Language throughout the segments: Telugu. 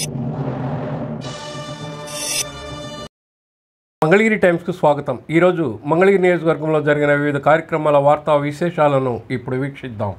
మంగళగిరి టైమ్స్కు స్వాగతం ఈరోజు మంగళగిరి నియోజకవర్గంలో జరిగిన వివిధ కార్యక్రమాల వార్తా విశేషాలను ఇప్పుడు వీక్షిద్దాం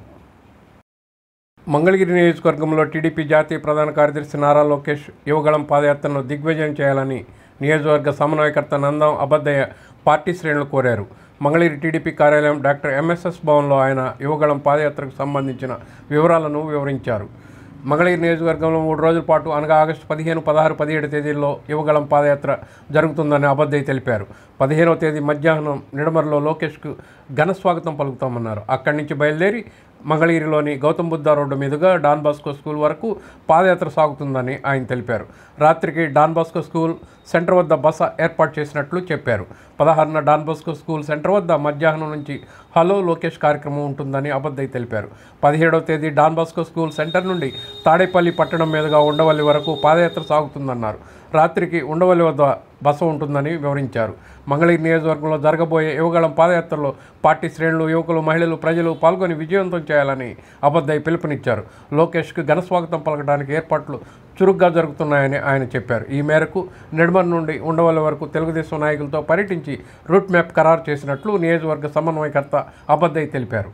మంగళగిరి నియోజకవర్గంలో టీడీపీ జాతీయ ప్రధాన కార్యదర్శి నారా లోకేష్ యువగళం పాదయాత్రను దిగ్విజయం చేయాలని నియోజకవర్గ సమన్వయకర్త నందం అబద్దయ్య పార్టీ శ్రేణులు కోరారు మంగళగిరి టీడీపీ కార్యాలయం డాక్టర్ ఎంఎస్ఎస్ భవన్లో ఆయన యువగళం పాదయాత్రకు సంబంధించిన వివరాలను వివరించారు మంగళగిరి నియోజకవర్గంలో మూడు రోజుల పాటు అనగా ఆగస్టు పదిహేను పదహారు పదిహేడు తేదీల్లో యువగళం పాదయాత్ర జరుగుతుందని అబద్దయ్య తెలిపారు పదిహేనవ తేదీ మధ్యాహ్నం నిడమర్లో లోకేష్కు ఘన స్వాగతం పలుకుతామన్నారు అక్కడి నుంచి బయలుదేరి మంగళగిరిలోని గౌతమ్ బుద్ధ రోడ్డు మీదుగా డాన్ బాస్కో స్కూల్ వరకు పాదయాత్ర సాగుతుందని ఆయన తెలిపారు రాత్రికి డాన్ బాస్కో స్కూల్ సెంటర్ వద్ద బస ఏర్పాటు చేసినట్లు చెప్పారు పదహారున డాన్ బాస్కో స్కూల్ సెంటర్ వద్ద మధ్యాహ్నం నుంచి హలో లోకేష్ కార్యక్రమం ఉంటుందని అబద్దయ్య తెలిపారు పదిహేడవ తేదీ డాన్ బాస్కో స్కూల్ సెంటర్ నుండి తాడేపల్లి పట్టణం మీదుగా ఉండవల్లి వరకు పాదయాత్ర సాగుతుందన్నారు రాత్రికి ఉండవల్లి వద్ద బస ఉంటుందని వివరించారు మంగళగిరి నియోజకవర్గంలో జరగబోయే యువగళం పాదయాత్రలో పార్టీ శ్రేణులు యువకులు మహిళలు ప్రజలు పాల్గొని విజయవంతం చేయాలని అబద్దయ్య పిలుపునిచ్చారు లోకేష్కు ఘన స్వాగతం పలకడానికి ఏర్పాట్లు చురుగ్గా జరుగుతున్నాయని ఆయన చెప్పారు ఈ మేరకు నిర్మల్ నుండి ఉండవల్లి వరకు తెలుగుదేశం నాయకులతో పర్యటించి రూట్ మ్యాప్ ఖరారు చేసినట్లు నియోజకవర్గ సమన్వయకర్త అబద్దయ్య తెలిపారు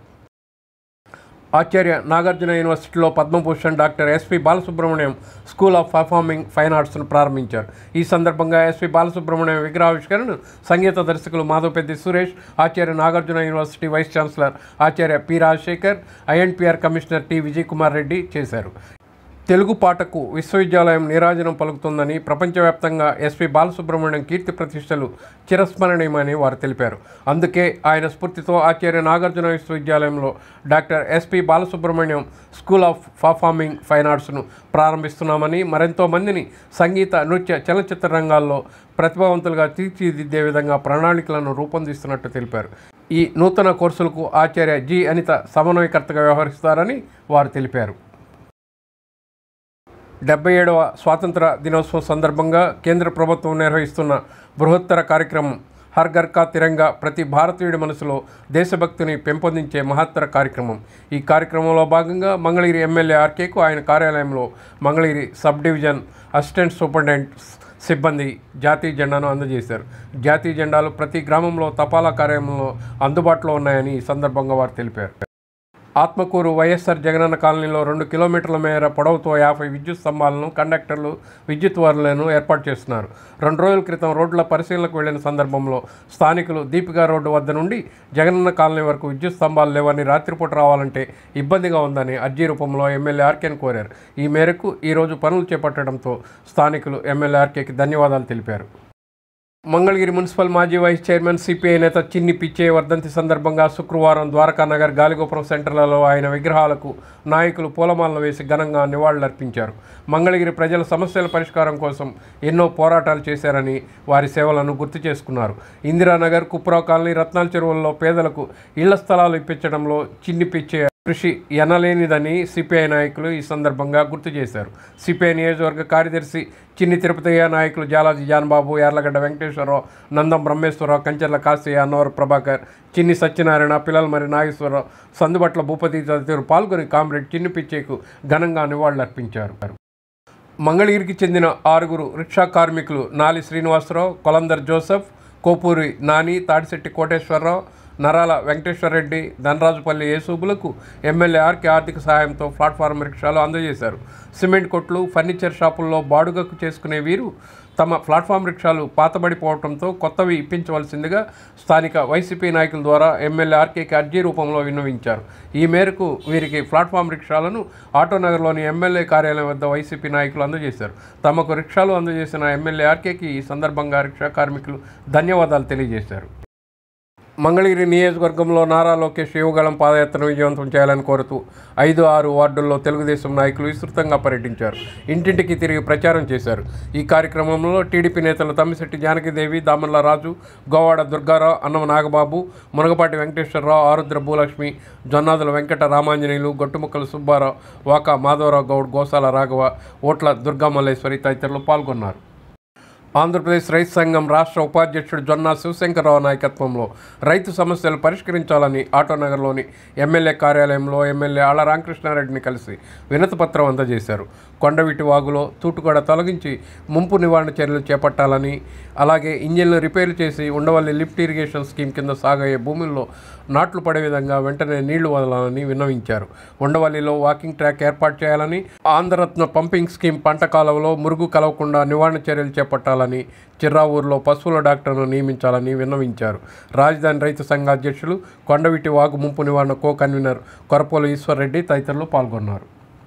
ఆచార్య నాగార్జున యూనివర్సిటీలో Padma Bhushan doctor SP Balasubrahmanyam school of performing fine ఆర్ట్స్ను ప్రారంభించారు ఈ సందర్భంగా ఎస్పి బాలసుబ్రహ్మణ్యం విగ్రహావిష్కరణను సంగీత దర్శకులు Madhavapeddi Suresh Acharya Nagarjuna university vice chancellor Acharya P Rajasekhar INPR commissioner T Vijay Kumar Reddy చేశారు తెలుగు పాటకు విశ్వవిద్యాలయం నీరాజనం పలుకుతుందని ప్రపంచవ్యాప్తంగా ఎస్పి బాలసుబ్రహ్మణ్యం కీర్తి ప్రతిష్టలు చిరస్మరణీయమని వారు తెలిపారు అందుకే ఆయన స్ఫూర్తితో ఆచార్య నాగార్జున విశ్వవిద్యాలయంలో doctor SP Balasubrahmanyam school of performing fine ఆర్ట్స్ను ప్రారంభిస్తున్నామని మరెంతో మందిని సంగీత నృత్య చలనచిత్ర రంగాల్లో ప్రతిభావంతులుగా తీర్చిదిద్దే విధంగా ప్రణాళికలను రూపొందిస్తున్నట్టు తెలిపారు ఈ నూతన కోర్సులకు ఆచార్య జి అనిత సమన్వయకర్తగా వ్యవహరిస్తారని వారు తెలిపారు డెబ్బై ఏడవ స్వాతంత్ర దినోత్సవం సందర్భంగా కేంద్ర ప్రభుత్వం నిర్వహిస్తున్న బృహత్తర కార్యక్రమం హర్ ఘర్ కా తిరంగా ప్రతి భారతీయుడి మనసులో దేశభక్తిని పెంపొందించే మహత్తర కార్యక్రమం ఈ కార్యక్రమంలో భాగంగా మంగళగిరి ఎమ్మెల్యే ఆర్కేకు ఆయన కార్యాలయంలో Mangalagiri sub division assistant superintendent సిబ్బంది జాతీయ జెండాను అందజేశారు జాతీయ జెండాలు ప్రతి గ్రామంలో తపాలా కార్యాలయంలో అందుబాటులో ఉన్నాయని ఈ సందర్భంగా వారు తెలిపారు ఆత్మకూరు వైఎస్ఆర్ జగనన్న కాలనీలో రెండు కిలోమీటర్ల మేర పొడవుతో యాభై విద్యుత్ స్తంభాలను కండక్టర్లు విద్యుత్ వారులను ఏర్పాటు చేస్తున్నారు రెండు రోజుల క్రితం రోడ్ల పరిశీలనకు వెళ్లిన సందర్భంలో స్థానికులు దీపికా రోడ్డు వద్ద నుండి జగనన్న కాలనీ వరకు విద్యుత్ స్తంభాలు లేవని రాత్రిపూట రావాలంటే ఇబ్బందిగా ఉందని అర్జీ రూపంలో ఎమ్మెల్యే ఆర్కేను కోరారు ఈ మేరకు ఈరోజు పనులు చేపట్టడంతో స్థానికులు ఎమ్మెల్యే ఆర్కేకి ధన్యవాదాలు తెలిపారు మంగళగిరి మున్సిపల్ మాజీ వైస్ చైర్మన్ సిపిఐ నేత చిన్ని పిచ్చే వర్ధంతి సందర్భంగా శుక్రవారం ద్వారకానగర్ గాలిగోపురం సెంటర్లలో ఆయన విగ్రహాలకు నాయకులు పూలమాలలు వేసి ఘనంగా నివాళులర్పించారు మంగళగిరి ప్రజల సమస్యల పరిష్కారం కోసం ఎన్నో పోరాటాలు చేశారని వారి సేవలను గుర్తు చేసుకున్నారు ఇందిరానగర్ కుప్రా కాలనీ రత్నాల చెరువుల్లో పేదలకు ఇళ్ల స్థలాలు ఇప్పించడంలో చిన్ని పిచ్చే కృషి ఎనలేనిదని సిపిఐ నాయకులు ఈ సందర్భంగా గుర్తు చేశారు సిపిఐ నియోజకవర్గ కార్యదర్శి చిన్ని తిరుపతయ్య నాయకులు జాలాజీ జాన్బాబు యార్లగడ్డ వెంకటేశ్వరరావు నందం బ్రహ్మేశ్వరరావు కంచెర్ల కాశయ్య అన్నవర ప్రభాకర్ చిన్ని సత్యనారాయణ పిల్లలమరి నాగేశ్వరరావు సందుబట్ల భూపతి తదితరులు పాల్గొని కామ్రేడ్ చిన్ని పిచ్చేకు ఘనంగా నివాళులర్పించారు మంగళగిరికి చెందిన ఆరుగురు రిక్షా కార్మికులు నాలి శ్రీనివాసరావు కొలందర్ జోసెఫ్ కోపూరి నాని తాడిశెట్టి కోటేశ్వరరావు నరాల వెంకటేశ్వరరెడ్డి ధనరాజుపల్లి యేసూబులకు ఎమ్మెల్యే ఆర్కే ఆర్థిక సహాయంతో ప్లాట్ఫారం రిక్షాలు అందజేశారు సిమెంట్ కొట్లు ఫర్నిచర్ షాపుల్లో బాడుగకు చేసుకునే వీరు తమ ప్లాట్ఫామ్ రిక్షాలు పాతబడిపోవడంతో కొత్తవి ఇప్పించవలసిందిగా స్థానిక వైసీపీ నాయకుల ద్వారా ఎమ్మెల్యే ఆర్కేకి అర్జీ రూపంలో విన్నవించారు ఈ మేరకు వీరికి ప్లాట్ఫామ్ రిక్షాలను ఆటోనగర్లోని ఎమ్మెల్యే కార్యాలయం వద్ద వైసీపీ నాయకులు అందజేశారు తమకు రిక్షాలు అందజేసిన ఎమ్మెల్యే ఆర్కేకి ఈ సందర్భంగా రిక్షా కార్మికులు ధన్యవాదాలు తెలియజేశారు మంగళగిరి నియోజకవర్గంలో నారా లోకేష్ యువగళం పాదయాత్రను విజయవంతం చేయాలని కోరుతూ ఐదు ఆరు వార్డుల్లో తెలుగుదేశం నాయకులు విస్తృతంగా పర్యటించారు ఇంటింటికి తిరిగి ప్రచారం చేశారు ఈ కార్యక్రమంలో టీడీపీ నేతలు తమ్మిశెట్టి జానకిదేవి దామర్ల రాజు గోవాడ దుర్గారావు అన్నమ నాగబాబు మునగపాటి వెంకటేశ్వరరావు ఆరుద్ర భూలక్ష్మి జొన్నాదుల వెంకట రామాంజనేయులు గొట్టుముక్కల సుబ్బారావు వాకా మాధవరావు గౌడ్ గోసాల రాఘవ ఓట్ల దుర్గామల్లేశ్వరి తదితరులు పాల్గొన్నారు ఆంధ్రప్రదేశ్ రైతు సంఘం రాష్ట్ర ఉపాధ్యక్షుడు జొన్నా శివశంకరరావు నాయకత్వంలో రైతు సమస్యలు పరిష్కరించాలని ఆటోనగర్లోని ఎమ్మెల్యే కార్యాలయంలో ఎమ్మెల్యే ఆళ్ల రామకృష్ణారెడ్డిని కలిసి వినతిపత్రం అందజేశారు కొండవీటి వాగులో తూటుగడ తొలగించి ముంపు నివారణ చర్యలు చేపట్టాలని అలాగే ఇంజిన్లు రిపేర్ చేసి ఉండవల్లి లిఫ్ట్ ఇరిగేషన్ స్కీమ్ కింద సాగయ్యే భూముల్లో నాట్లు పడే విధంగా వెంటనే నీళ్లు వదలాలని విన్నవించారు ఉండవల్లిలో వాకింగ్ ట్రాక్ ఏర్పాటు చేయాలని ఆంధ్రరత్న పంపింగ్ స్కీమ్ పంట కాలువలో మురుగు కలవకుండా నివారణ చర్యలు చేపట్టాలని చిర్రావూరులో పశువుల డాక్టర్ను నియమించాలని విన్నవించారు రాజధాని రైతు సంఘ అధ్యక్షులు కొండవీటి వాగు ముంపు నివారణ కో కన్వీనర్ కొరపోలు ఈశ్వర్రెడ్డి తదితరులు పాల్గొన్నారు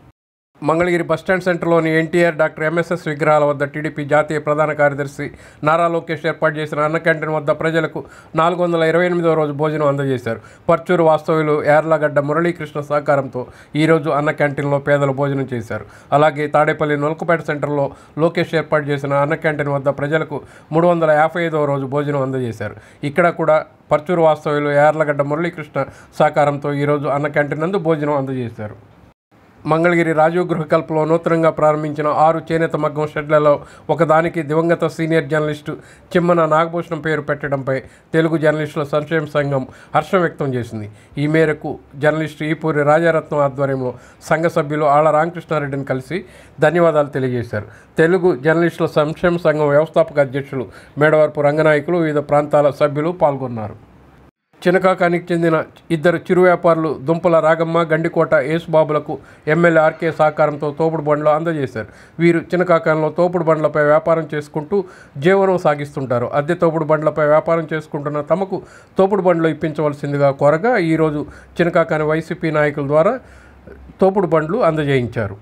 మంగళగిరి బస్టాండ్ సెంటర్లోని ఎన్టీఆర్ డాక్టర్ ఎంఎస్ఎస్ విగ్రహాల వద్ద టీడీపీ జాతీయ ప్రధాన కార్యదర్శి నారా లోకేష్ ఏర్పాటు చేసిన అన్న క్యాంటీన్ వద్ద ప్రజలకు నాలుగు వందల ఇరవై ఎనిమిదవ రోజు భోజనం అందజేశారు పర్చూరు వాస్తవ్యులు యార్లగడ్డ మురళీకృష్ణ సహకారంతో ఈరోజు అన్న క్యాంటీన్లో పేదలు భోజనం చేశారు అలాగే తాడేపల్లి నొలకపేట సెంటర్లో లోకేష్ ఏర్పాటు చేసిన అన్న క్యాంటీన్ వద్ద ప్రజలకు మూడు వందల యాభై ఐదవ రోజు భోజనం అందజేశారు ఇక్కడ కూడా పర్చూరు వాస్తవ్యులు యార్లగడ్డ మురళీకృష్ణ సహకారంతో ఈరోజు అన్న క్యాంటీన్ నందు భోజనం అందజేశారు మంగళగిరి రాజీవ్ గృహకల్పలో నూతనంగా ప్రారంభించిన ఆరు చేనేత మగ్గం షెడ్లలో ఒకదానికి దివంగత సీనియర్ జర్నలిస్టు చిమ్మన నాగభూషణం పేరు పెట్టడంపై తెలుగు జర్నలిస్టుల సంక్షేమ సంఘం హర్షం వ్యక్తం చేసింది ఈ మేరకు జర్నలిస్టు ఈపూరి రాజారత్నం ఆధ్వర్యంలో సంఘ సభ్యులు ఆళ్ల రామకృష్ణారెడ్డిని కలిసి ధన్యవాదాలు తెలియజేశారు తెలుగు జర్నలిస్టుల సంక్షేమ సంఘం వ్యవస్థాపక అధ్యక్షులు మేడవరపు రంగనాయకులు వివిధ ప్రాంతాల సభ్యులు పాల్గొన్నారు చినకాకానికి చెందిన ఇద్దరు చిరు వ్యాపారులు దుంపల రాగమ్మ గండికోట యేసుబాబులకు ఎమ్మెల్యే ఆర్కే సహకారంతో తోపుడు బండ్లు అందజేశారు వీరు చినకాకాంలో తోపుడు బండ్లపై వ్యాపారం చేసుకుంటూ జీవనం సాగిస్తుంటారు అద్దె తోపుడు బండ్లపై వ్యాపారం చేసుకుంటున్న తమకు తోపుడు బండ్లు ఇప్పించవలసిందిగా కోరగా ఈరోజు చినకాకాని వైసీపీ నాయకుల ద్వారా తోపుడు బండ్లు అందజేయించారు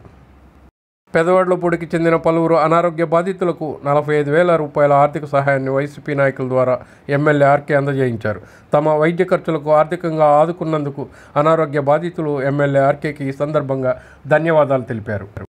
పెదవాడలపూడికి చెందిన పలువురు అనారోగ్య బాధితులకు నలభై ఐదు వేల రూపాయల ఆర్థిక సహాయాన్ని వైసీపీ నాయకుల ద్వారా ఎమ్మెల్యే ఆర్కే అందజేయించారు తమ వైద్య ఖర్చులకు ఆర్థికంగా ఆదుకున్నందుకు అనారోగ్య బాధితులు ఎమ్మెల్యే ఆర్కేకి ఈ సందర్భంగా ధన్యవాదాలు తెలిపారు